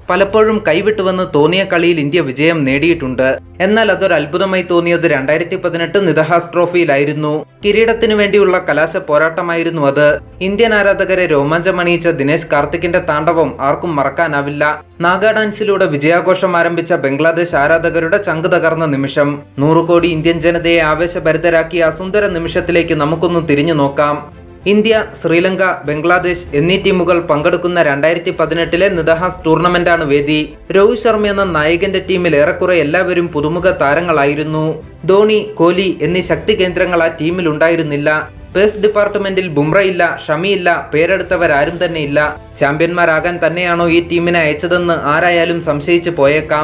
പലപ്പോഴും കൈവിട്ടുവെന്ന് തോന്നിയ കളിയിൽ ഇന്ത്യ വിജയം നേടിയിട്ടുണ്ട് എന്നാൽ അതൊരു അത്ഭുതമായി തോന്നിയത് രണ്ടായിരത്തി പതിനെട്ട് നിദഹാസ് ട്രോഫിയിലായിരുന്നു കിരീടത്തിനു വേണ്ടിയുള്ള കലാശ പോരാട്ടമായിരുന്നു അത് ഇന്ത്യൻ ആരാധകരെ രോമാഞ്ചമണിയിച്ച ദിനേശ് കാർത്തിക്കിന്റെ താണ്ഡവം ആർക്കും മറക്കാനാവില്ല നാഗാ ഡാൻസിലൂടെ വിജയാഘോഷം ആരംഭിച്ച ബംഗ്ലാദേശ് ആരാധകരുടെ ചങ്ക് തകർന്ന നിമിഷം നൂറ് കോടി ഇന്ത്യൻ ജനതയെ ആവേശഭരിതരാക്കിയ ആ സുന്ദര നിമിഷത്തിലേക്ക് നമുക്കൊന്ന് തിരിഞ്ഞു നോക്കാം ഇന്ത്യ ശ്രീലങ്ക ബംഗ്ലാദേശ് എന്നീ ടീമുകൾ പങ്കെടുക്കുന്ന രണ്ടായിരത്തി പതിനെട്ടിലെ നിദഹാസ് ടൂർണമെന്റാണ് വേദി രോഹിത് ശർമ്മ എന്ന നായകന്റെ ടീമിൽ ഏറെക്കുറെ എല്ലാവരും പുതുമുഖ താരങ്ങളായിരുന്നു ധോണി കോഹ്ലി എന്നീ ശക്തി കേന്ദ്രങ്ങൾ ആ ടീമിൽ ഉണ്ടായിരുന്നില്ല പേസ് ഡിപ്പാർട്ട്മെന്റിൽ ബുംറയില്ല ഷമിയില്ല പേരെടുത്തവരാരും തന്നെ ഇല്ല ചാമ്പ്യന്മാരാകാൻ തന്നെയാണോ ഈ ടീമിനെ അയച്ചതെന്ന് ആരായാലും സംശയിച്ചു പോയേക്കാം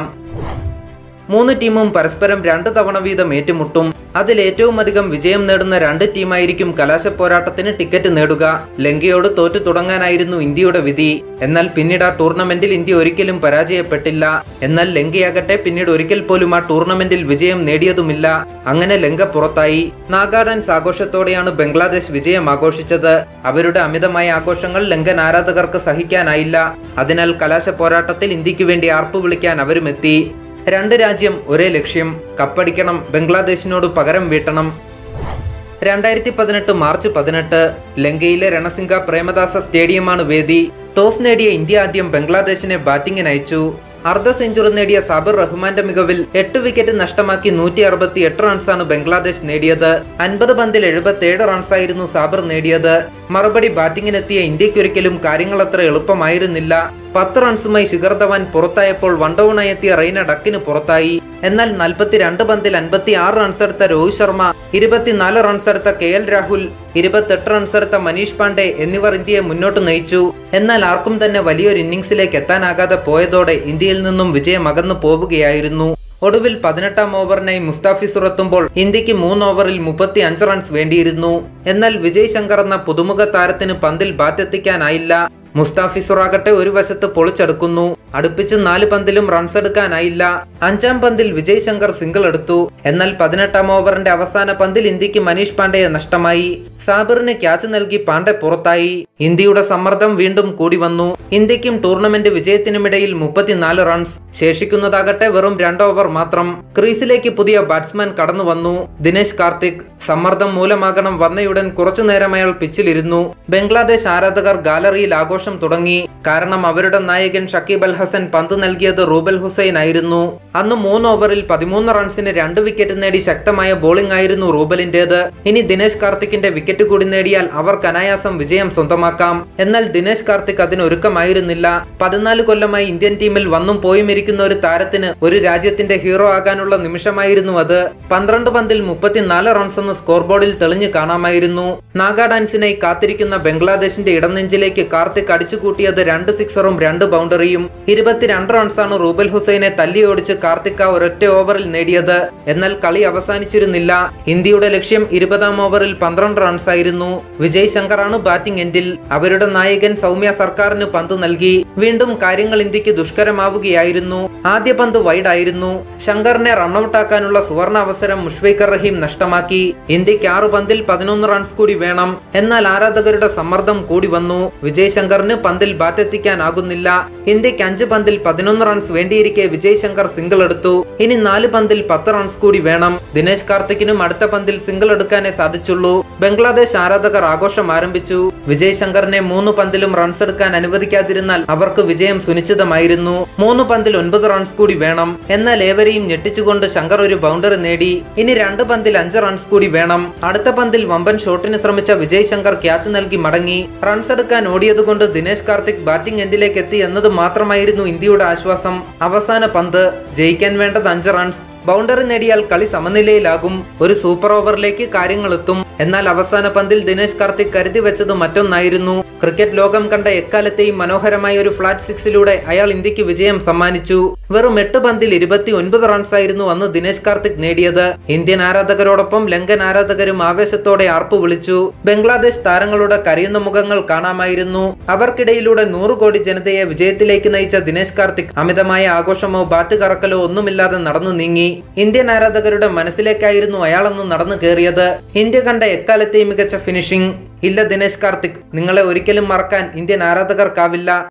മൂന്ന് ടീമും പരസ്പരം രണ്ട് തവണ വീതം ഏറ്റുമുട്ടും അതിൽ ഏറ്റവും അധികം വിജയം നേടുന്ന രണ്ട് ടീമായിരിക്കും കലാശ പോരാട്ടത്തിന് ടിക്കറ്റ് നേടുക ലങ്കയോട് തോറ്റു തുടങ്ങാനായിരുന്നു ഇന്ത്യയുടെ വിധി എന്നാൽ പിന്നീട് ആ ടൂർണമെന്റിൽ ഇന്ത്യ ഒരിക്കലും പരാജയപ്പെട്ടില്ല എന്നാൽ ലങ്കയാകട്ടെ പിന്നീട് ഒരിക്കൽ പോലും ആ ടൂർണമെന്റിൽ വിജയം നേടിയതുമില്ല അങ്ങനെ ലങ്ക പുറത്തായി നാഗാഡാൻസ് ആഘോഷത്തോടെയാണ് ബംഗ്ലാദേശ് വിജയം ആഘോഷിച്ചത് അവരുടെ അമിതമായ ആഘോഷങ്ങൾ ലങ്കൻ ആരാധകർക്ക് സഹിക്കാനായില്ല അതിനാൽ കലാശ പോരാട്ടത്തിൽ ഇന്ത്യക്ക് വേണ്ടി ആർപ്പു വിളിക്കാൻ അവരും എത്തി രണ്ട് രാജ്യം ഒരേ ലക്ഷ്യം കപ്പടിക്കണം ബംഗ്ലാദേശിനോട് പകരം വീട്ടണം രണ്ടായിരത്തി പതിനെട്ട് മാർച്ച് പതിനെട്ട് ലങ്കയിലെ രണസിംഗ പ്രേമദാസ സ്റ്റേഡിയമാണ് വേദി ടോസ് നേടിയ ഇന്ത്യ ആദ്യം ബംഗ്ലാദേശിനെ ബാറ്റിംഗിന് അയച്ചു അർദ്ധ സെഞ്ചുറി നേടിയ സാബിർ റഹ്മാന്റെ മികവിൽ എട്ട് വിക്കറ്റ് നഷ്ടമാക്കി നൂറ്റി അറുപത്തി എട്ട് റൺസാണ് ബംഗ്ലാദേശ് നേടിയത് അൻപത് പന്തിൽ എഴുപത്തി ഏഴ് റൺസായിരുന്നു സാബിർ നേടിയത് മറുപടി ബാറ്റിംഗിനെത്തിയ ഇന്ത്യക്കൊരിക്കലും കാര്യങ്ങളത്ര എളുപ്പമായിരുന്നില്ല പത്ത് റൺസുമായി ശിഖർ ധവാൻ പുറത്തായപ്പോൾ വൺ ഡൗണായി എത്തിയ റെയ്ന ഡക്കിന് പുറത്തായി എന്നാൽ നാൽപ്പത്തിരണ്ട് പന്തിൽ അൻപത്തി ആറ് റൺസെടുത്ത രോഹിത് ശർമ്മ ഇരുപത്തിനാല് റൺസെടുത്ത കെ എൽ രാഹുൽ ഇരുപത്തെട്ട് റൺസെടുത്ത മനീഷ് പാണ്ഡെ എന്നിവർ ഇന്ത്യയെ മുന്നോട്ട് നയിച്ചു എന്നാൽ ആർക്കും തന്നെ വലിയൊരു ഇന്നിംഗ്സിലേക്ക് എത്താനാകാതെ പോയതോടെ ഇന്ത്യയിൽ നിന്നും വിജയം അകന്നു പോവുകയായിരുന്നു ഒടുവിൽ പതിനെട്ടാം ഓവറിനായി മുസ്താഫിസുർ എത്തുമ്പോൾ ഇന്ത്യക്ക് മൂന്ന് ഓവറിൽ മുപ്പത്തി അഞ്ച് റൺസ് വേണ്ടിയിരുന്നു എന്നാൽ വിജയ് ശങ്കർ എന്ന പുതുമുഖ താരത്തിന് പന്തിൽ ബാറ്റെത്തിക്കാനായില്ല മുസ്താഫിസുർ ആകട്ടെ ഒരു വശത്ത് പൊളിച്ചെടുക്കുന്നു അടുപ്പിച്ച് നാല് പന്തിലും റൺസ് എടുക്കാനായില്ല അഞ്ചാം പന്തിൽ വിജയ് ശങ്കർ സിംഗിൾ എടുത്തു എന്നാൽ പതിനെട്ടാം ഓവറിന്റെ അവസാന പന്തിൽ ഇന്ത്യക്ക് മനീഷ് പാണ്ഡെയെ നഷ്ടമായി സാബിറിന് ക്യാച്ച് നൽകി പാണ്ഡെ പുറത്തായി ഇന്ത്യയുടെ സമ്മർദ്ദം വീണ്ടും കൂടി വന്നു ഇന്ത്യക്കും ടൂർണമെന്റ് വിജയത്തിനുമിടയിൽ മുപ്പത്തിനാല് റൺസ് ശേഷിക്കുന്നതാകട്ടെ വെറും രണ്ട് ഓവർ മാത്രം ക്രീസിലേക്ക് പുതിയ ബാറ്റ്സ്മാൻ കടന്നു വന്നു ദിനേശ് കാർത്തിക് സമ്മർദ്ദം മൂലമാകണം വന്നയുടൻ കുറച്ചു നേരം അയാൾ പിച്ചിലിരുന്നു ബംഗ്ലാദേശ് ആരാധകർ ഗാലറിയിൽ ആഘോഷം തുടങ്ങി കാരണം അവരുടെ നായകൻ ഷക്കീബ് അൽ ഹസൻ പന്ത് നൽകിയത് റൂബൽ ഹുസൈൻ ആയിരുന്നു അന്ന് മൂന്ന് ഓവറിൽ പതിമൂന്ന് റൺസിന് രണ്ട് വിക്കറ്റ് നേടി ശക്തമായ ബോളിംഗ് ആയിരുന്നു റൂബലിന്റേത് ഇനി ദിനേശ് കാർത്തിക്കിന്റെ വിക്കറ്റ് കൂടി നേടിയാൽ അവർക്ക് അനായാസം വിജയം സ്വന്തമാക്കാം എന്നാൽ ദിനേശ് കാർത്തിക് അതിന് ഒരുക്കമായിരുന്നില്ല പതിനാല് കൊല്ലമായി ഇന്ത്യൻ ടീമിൽ വന്നും പോയും ഇരിക്കുന്ന ഒരു താരത്തിന് ഒരു രാജ്യത്തിന്റെ ഹീറോ ആകാനുള്ള നിമിഷമായിരുന്നു അത് പന്ത്രണ്ട് പന്തിൽ മുപ്പത്തിനാല് റൺസ് എന്ന് സ്കോർ ബോർഡിൽ തെളിഞ്ഞു കാണാമായിരുന്നു നാഗാ ഡാൻസിനായി കാത്തിരിക്കുന്ന ബംഗ്ലാദേശിന്റെ ഇടനെഞ്ചിലേക്ക് കാർത്തിക് അടിച്ചുകൂട്ടിയത് രണ്ട് സിക്സറും രണ്ട് ബൗണ്ടറിയും ഇരുപത്തിരണ്ട് റൺസാണ് റൂബൽ ഹുസൈനെ തല്ലിയോടിച്ച് കാർത്തിക് ആ ഒരൊറ്റ ഓവറിൽ നേടിയത് എന്നാൽ കളി അവസാനിച്ചിരുന്നില്ല ഇന്ത്യയുടെ ലക്ഷ്യം ഇരുപതാം ഓവറിൽ പന്ത്രണ്ട് റൺസായിരുന്നു വിജയ് ശങ്കറാണ് ബാറ്റിംഗ് എൻഡിൽ അവരുടെ നായകൻ സൗമ്യ സർക്കാരിന് പന്ത് നൽകി വീണ്ടും കാര്യങ്ങൾ ഇന്ത്യക്ക് ദുഷ്കരമാവുകയായിരുന്നു ആദ്യ പന്ത് വൈഡ് ആയിരുന്നു ശങ്കറിനെ റണ്ണൌട്ടാക്കാനുള്ള സുവർണ അവസരം മുഷ്ഫീഖർ റഹീം നഷ്ടമാക്കി ഇന്ത്യക്ക് ആറ് പന്തിൽ പതിനൊന്ന് റൺസ് കൂടി വേണം എന്നാൽ ആരാധകരുടെ സമ്മർദ്ദം കൂടി വന്നു വിജയ് ശങ്കറിന് പന്തിൽ ബാറ്റെത്തിക്കാനാകുന്നില്ല ഇന്ത്യക്ക് അഞ്ച് പന്തിൽ പതിനൊന്ന് റൺസ് വേണ്ടിയിരിക്കെ വിജയ് ശങ്കർ സിംഗിൾ എടുത്തു ഇനി നാല് പന്തിൽ പത്ത് റൺസ് കൂടി വേണം ദിനേശ് കാർത്തിക്കിനും അടുത്ത പന്തിൽ സിംഗിൾ എടുക്കാനേ സാധിച്ചുള്ളൂ ബംഗ്ലാദേശ് ആരാധകർ ആഘോഷം ആരംഭിച്ചു വിജയ് ശങ്കറിനെ മൂന്ന് പന്തിലും റൺസ് എടുക്കാൻ അനുവദിക്കാതിരുന്നാൽ അവർക്ക് വിജയം സുനിശ്ചിതമായിരുന്നു മൂന്ന് പന്തിൽ ഒൻപത് റൺസ് കൂടി വേണം എന്നാൽ ഏവരെയും ഞെട്ടിച്ചുകൊണ്ട് ശങ്കർ ഒരു ബൗണ്ടറി നേടി ഇനി രണ്ട് പന്തിൽ അഞ്ച് റൺസ് കൂടി വേണം അടുത്ത പന്തിൽ വമ്പൻ ഷോട്ടിന് ശ്രമിച്ച വിജയ് ശങ്കർ ക്യാച്ച് നൽകി മടങ്ങി റൺസ് എടുക്കാൻ ഓടിയതുകൊണ്ട് ദിനേശ് കാർത്തിക് ബാറ്റിംഗ് എൻഡിലേക്ക് എത്തി എന്നത് മാത്രമായിരുന്നു ഇന്ത്യയുടെ ആശ്വാസം അവസാന പന്ത് ജയിക്കാൻ വേണ്ടത് അഞ്ച് റൺസ് ബൗണ്ടറി നേടിയാൽ കളി സമനിലയിലാകും ഒരു സൂപ്പർ ഓവറിലേക്ക് കാര്യങ്ങൾ എത്തും എന്നാൽ അവസാന പന്തിൽ ദിനേശ് കാർത്തിക് കരുതി വെച്ചത് മറ്റൊന്നായിരുന്നു ക്രിക്കറ്റ് ലോകം കണ്ട എക്കാലത്തെയും മനോഹരമായ ഒരു ഫ്ലാറ്റ് സിക്സിലൂടെ അയാൾ ഇന്ത്യക്ക് വിജയം സമ്മാനിച്ചു വെറും എട്ട് പന്തിൽ ഇരുപത്തി ഒൻപത് റൺസായിരുന്നു അന്ന് ദിനേശ് കാർത്തിക് നേടിയത് ഇന്ത്യൻ ആരാധകരോടൊപ്പം ലങ്കൻ ആരാധകരും ആവേശത്തോടെ ആർപ്പു വിളിച്ചു ബംഗ്ലാദേശ് താരങ്ങളുടെ കരയുന്ന മുഖങ്ങൾ കാണാമായിരുന്നു അവർക്കിടയിലൂടെ നൂറ് കോടി ജനതയെ വിജയത്തിലേക്ക് നയിച്ച ദിനേശ് കാർത്തിക് അമിതമായ ആഘോഷമോ ബാറ്റ് കറക്കലോ ഒന്നുമില്ലാതെ നടന്നു നീങ്ങി ഇന്ത്യൻ ആരാധകരുടെ മനസ്സിലേക്കായിരുന്നു അയാളന്ന് നടന്നു കയറിയത് ഇന്ത്യ കണ്ട എക്കാലത്തെയും മികച്ച ഫിനിഷിംഗ് ഇല്ല ദിനേശ് കാർത്തിക് നിങ്ങളെ ഒരിക്കലും മറക്കാൻ ഇന്ത്യൻ ആരാധകർക്കാവില്ല